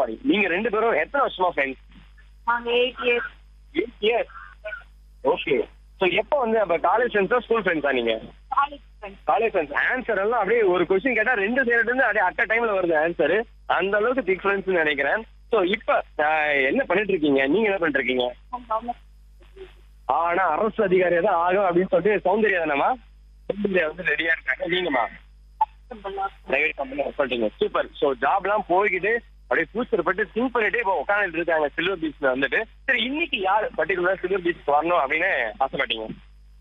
Sorry நீங்க ரெண்டு பேரும் எத்தனை வருஷமா ஃப்ரெண்ட்ஸ் நாங்க eight years eight years okay so எப்போ வந்து அப்போ காலேஜ் ஃப்ரெண்ட்ஸா ஸ்கூல் ஃப்ரெண்ட்ஸா நீங்க college friends college friends answer எல்லாம் அப்படியே ஒரு கொஸ்டின் கேட்டா ரெண்டு சைடு இருந்து அப்படியே அட் டைம்ல வருது ஆன்சர் அந்த அளவுக்கு திக் ஃப்ரெண்ட்ஸ் நினைக்கிறேன் ஸோ இப்போ என்ன பண்ணிட்டு இருக்கீங்க நீங்க என்ன பண்ணிட்டு இருக்கீங்க ஆனா அரசு அதிகாரியா தான் ஆகும் அப்படின்னு சொல்லிட்டு சௌந்தர்யா தானேமா சௌந்தர்யா வந்து ரெடியா இருக்காங்க நீங்கம்மா பிரைவேட் கம்பெனி ஒர்க் பண்றீங்க சூப்பர் ஸோ ஜாப்லாம் போய்கிட்டு அப்படியே ஃபியூச்சர் பட்டு திங்க் பண்ணிட்டே இப்போ உட்காந்துட்டு இருக்காங்க சில்வர் பீச்ல வந்துட்டு சரி இன்னைக்கு யார் பர்டிகுலரா சில்வர் பீச் வரணும் அப்படின்னு ஆசைப்பட்டீங்க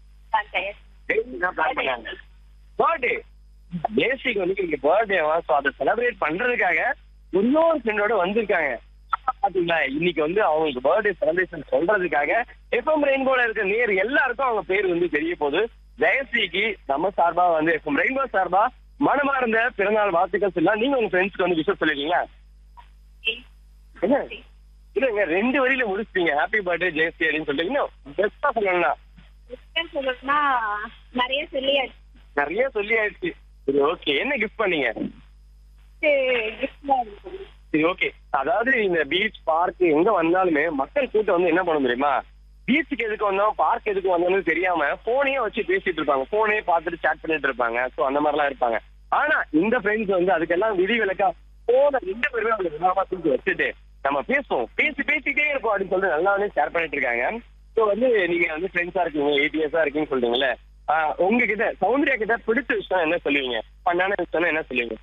பர்த்டே பேசிக் வந்து இன்னைக்கு பர்த்டேவா ஸோ அதை செலிப்ரேட் பண்றதுக்காக இன்னொரு ஃப்ரெண்டோட வந்திருக்காங்க பாத்தீங்களா இன்னைக்கு வந்து அவங்களுக்கு பர்த்டே செலிப்ரேஷன் சொல்றதுக்காக எஃப்எம் ரெயின்போல இருக்க நேர் எல்லாருக்கும் அவங்க பேர் வந்து தெரிய போகுது ஜெயஸ்ரீக்கு நம்ம சார்பா வந்து எஃப்எம் ரெயின்போ சார்பா மனமார்ந்த பிறந்தநாள் வாழ்த்துக்கள் சொல்லலாம் நீங்க உங்க ஃப்ரெண்ட்ஸ்க்கு வந்து விஷயம் சொல்லிருக்கீங்களா என்ன இல்லைங்க ரெண்டு வரியில முடிச்சிட்டீங்க ஹாப்பி பர்த்டே ஜெயஸ்ரீ அப்படின்னு சொல்லிட்டு இன்னும் பெஸ்டா சொல்லணும்னா சொல்லணும்னா நிறைய சொல்லியாச்சு நிறைய சொல்லி ஆயிடுச்சு சரி ஓகே என்ன கிஃப்ட் பண்ணீங்க கிஃப்ட்லாம் இருக்கும் சரி ஓகே அதாவது இந்த பீச் பார்க் எங்க வந்தாலுமே மக்கள் கூட்டம் வந்து என்ன பண்ணும் தெரியுமா பீச்சுக்கு எதுக்கு வந்தோம் பார்க் எதுக்கு வந்தோம்னு தெரியாம போனையே வச்சு பேசிட்டு இருப்பாங்க போனே பார்த்துட்டு chat பண்ணிட்டு இருப்பாங்க சோ அந்த மாதிரிலாம் இருப்பாங்க ஆனா இந்த ஃப்ரெண்ட்ஸ் வந்து அதுக்கெல்லாம் விதி விலக்கா போன ரெண்டு பேருமே அவங்க விதமா தூக்கி வச்சுட்டு நம்ம பேசுவோம் பேசி பேசிட்டே இருப்போம் அப்படின்னு சொல்லிட்டு நல்லாவே ஷேர் பண்ணிட்டு இருக்காங்க ஸோ வந்து நீங்க வந்து ஃப்ரெண்ட்ஸா இருக்கீங்க எயிட் இயர்ஸா இருக்கீங்கன்னு சொல்றீங்கல்ல ஆஹ் உங்ககிட்ட சௌந்தர்யா கிட்ட பிடிச்ச விஷயம் என்ன சொல்லுவீங்க பண்ணான விஷயம் என்ன சொல்லுவீங்க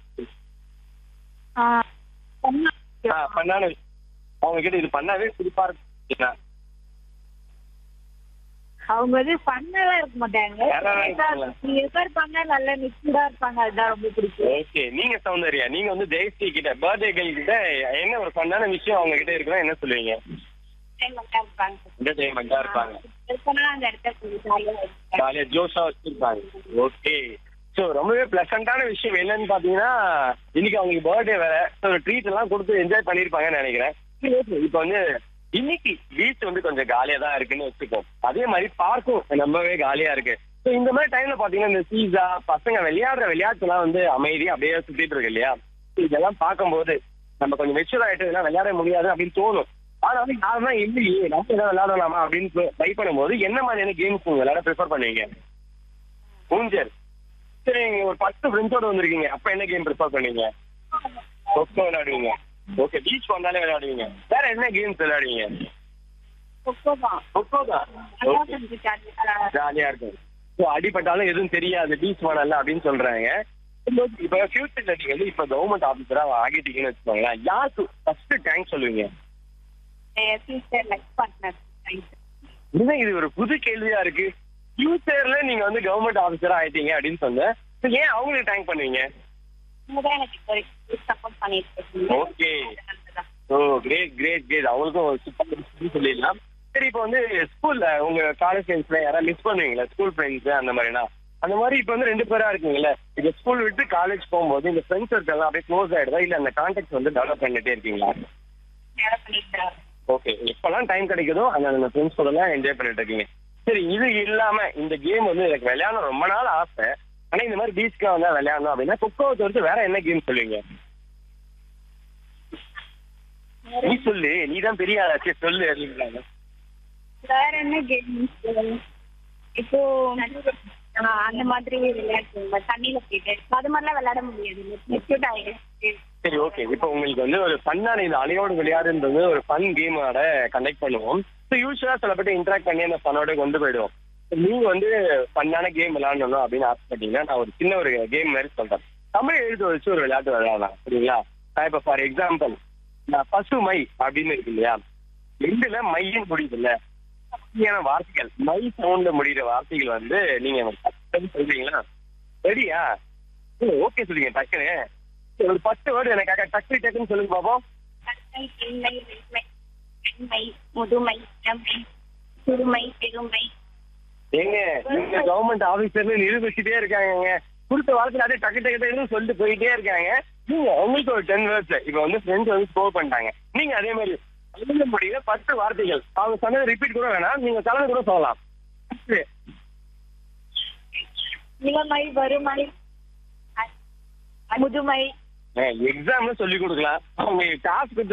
ஆ, பண்ணான விஷயம். அவங்க கிட்ட இது பண்ணாவே சிரிப்பா இருக்கு அவங்க வந்து ஃபன்னெல்லாம் இருக்க மாட்டாங்க யாராவது இருப்பாங்களா? ரிப்பேர் பண்ணா நல்லா மிக்ஸ்டா இருப்பாங்க அதுதான் ரொம்ப பிடிக்கும் ஓகே நீங்க சௌந்தர்யா நீங்க வந்து ஜெயஸ்ரீ கிட்ட பர்த்டே கேர்ள் கிட்ட என்ன ஒரு பண்ணான விஷயம் அவங்க கிட்ட இருக்குன்னா என்ன சொல்லுவீங்க Entertainment-ஆ இருப்பாங்க என்டர்டைன்மெண்டா இருப்பாங்க இருக்கனா அந்த இடத்த கொஞ்சம் ஜாலியா இருப்பாங்க ஜாலியா ஜோஷா வச்சிருப்பாங்க ஓகே ஸோ ரொம்பவே பிளசண்டான விஷயம் என்னன்னு பாத்தீங்கன்னா இன்னைக்கு அவங்களுக்கு பர்த்டே வேற ஸோ ட்ரீட் எல்லாம் கொடுத்து என்ஜாய் பண்ணிருப்பாங்கன்னு நினைக்கிறேன் இப்போ வந்து இன்னைக்கு பீச் வந்து கொஞ்சம் காலியா தான் இருக்குன்னு வச்சுக்கோம் அதே மாதிரி பார்க்கும் ரொம்பவே காலியா இருக்கு ஸோ இந்த மாதிரி டைம்ல பாத்தீங்கன்னா இந்த சீசா பசங்க விளையாடுற விளையாட்டுலாம் வந்து அமைதியா அப்படியே சுத்திட்டு இருக்கு இல்லையா So இதெல்லாம் பார்க்கும்போது நம்ம கொஞ்சம் மெச்சூர் ஆயிட்டு இதெல்லாம் விளையாட முடியாது அப்படின்னு தோணும் ஆனா வந்து யாருன்னா இல்லையே நம்ம ஏதாவது விளையாடலாமா அப்படின்னு ட்ரை பண்ணும்போது என்ன மாதிரியான கேம்ஸ் நீங்க விளையாட ப்ரிஃபர் பண்ணுவீங்க ஊஞ்சல் சரி நீங்க ஒரு பத்து ஃப்ரெண்ட்ஸோட வந்திருக்கீங்க அப்ப என்ன கேம் ப்ரிஃபர் பண்ணுவீங்க கொக்கோ விளையாடுவீங்க ஓகே பீச் வந்தாலே விளையாடுவீங்க வேற என்ன கேம்ஸ் விளையாடுவீங்க கொக்கோ தான் கொக்கோ தான் நல்லா Okay. கொஞ்சம் ஜாலியா ஜாலியா இருக்கும் ஸோ அடிபட்டாலும் எதுவும் தெரியாது பீச் வரல அப்படின்னு சொல்றாங்க இப்ப ஃபியூச்சர்ல நீங்க வந்து இப்ப கவர்மெண்ட் ஆபீசரா ஆகிட்டீங்கன்னு வச்சுக்கோங்களேன் யாருக்கு ஃபர்ஸ்ட் தேங்க்ஸ் சொல்லுவீங்க ஃபியூச்சர் லைஃப் பார்ட்னர் என்ன இது ஒரு புது கேள்வியா இருக்கு ஃபியூச்சர்ல நீங்க வந்து கவர்மெண்ட் ஆபீசரா ஆயிட்டீங்க அப்படின்னு சொன்னேன் So ஏன் அவங்களுக்கு தேங்க் பண்ணுவீங்க அவங்க தான் எனக்கு இப்போ வரைக்கும் சப்போர்ட் பண்ணிட்டு இருக்கீங்க Okay. அதனாலதான். ஓ கிரேட் கிரேட் கிரேட் அவங்களுக்கும் ஒரு சூப்பர் சொல்லிடலாம் சரி இப்போ வந்து ஸ்கூல்ல உங்க காலேஜ் ஃப்ரெண்ட்ஸ்ல யாராவது மிஸ் பண்ணுவீங்களா ஸ்கூல் ஃப்ரெண்ட்ஸ் அந்த மாதிரினா அந்த மாதிரி இப்போ வந்து ரெண்டு பேரா இருக்கீங்கல்ல இப்போ ஸ்கூல் விட்டு காலேஜ் போகும்போது இந்த ஃப்ரெண்ட்ஸ் சர்க்கிள் அப்படியே க்ளோஸ் ஆயிடுதா இல்ல அந்த கான்டாக்ட் வந்து டெவலப் பண்ணிட்டே இருக்கீங்களா வேலை பண்ணிட்டு தான் இருக்கேன். ஓகே எப்பெல்லாம் டைம் கிடைக்குதோ அந்த அந்த ஃப்ரெண்ட்ஸ் கூட எல்லாம் என்ஜாய் பண்ணிட்டு இருக்கீங்க சரி இது இல்லாம இந்த கேம் வந்து எனக்கு விளையாடணும் ரொம்ப நாள் ஆசை ஆனா இந்த மாதிரி பீச்சுக்கு வந்தா விளையாடணும் அப்படின்னா கொக்கோவை தவிர்த்து வேற என்ன கேம் சொல்லுவீங்க நீ சொல்லு நீ தான் பெரிய ஆளாச்சு சொல்லு அப்படின்றாங்க வேற என்ன கேம்ஸ் இப்போ ஆ, அந்த மாதிரி விளையாட்டு தண்ணியில போயிட்டு அது மாதிரிலாம் விளையாட முடியாது மெச்சூர்ட் ஆயிடுச்சு சரி ஓகே இப்போ உங்களுக்கு வந்து ஒரு ஃபன்னான இது அலையோடு விளையாடுன்றது ஒரு ஃபன் கேமோட கண்டக்ட் பண்ணுவோம் ஸோ யூஸ்வலா சில பேர் இன்டராக்ட் பண்ணி அந்த ஃபனோட கொண்டு போயிடுவோம் So, நீங்க வந்து ஃபன்னான கேம் விளையாடணும் அப்படின்னு ஆசைப்பட்டீங்கன்னா நான் ஒரு சின்ன ஒரு கேம் மாதிரி சொல்றேன் தமிழ் எழுத வச்சு ஒரு விளையாட்டு விளையாடலாம் சரிங்களா நான் இப்போ ஃபார் எக்ஸாம்பிள் நான் பசுமை அப்படின்னு இருக்கு இல்லையா ரெண்டுல மையின் முடியுது இல்ல சரியான வார்த்தைகள் மை சவுண்ட்ல முடியிற வார்த்தைகள் வந்து நீங்க எனக்கு டக்குன்னு சொல்றீங்களா ரெடியா ஓகே சொல்லுங்க டக்குன்னு சரி, ஒரு பத்து வேர்டு எனக்காக டக்கு டக்குன்னு சொல்லுங்க பாப்போம் தன்மை பெண்மை வெண்மை பெண்மை முதுமை இளமை சிறுமை பெருமை ஏங்க நீங்க கவர்மெண்ட் ஆபீசர்னு நிரூபிச்சுட்டே இருக்காங்க கொடுத்த வாரத்துல அப்படியே டக்கு டக்கு டக்குன்னு சொல்லிட்டு போயிட்டே இருக்காங்க நீங்க உங்களுக்கு ஒரு டென் வேர்ட்ஸ் இப்ப வந்து ஃப்ரெண்ட்ஸ் வந்து ஸ்கோர் பண்ணிட்டாங்க நீங்க அதே மாதிரி எழுத முடியல பத்து வார்த்தைகள் அவங்க சொன்னதை ரிப்பீட் கூட வேணாம் நீங்க கலந்து கூட சொல்லலாம் First, இளமை வறுமை அ- முதுமை எக்ஸாம்ல சொல்லி கொடுக்கலாம் அவங்க டாஸ்க்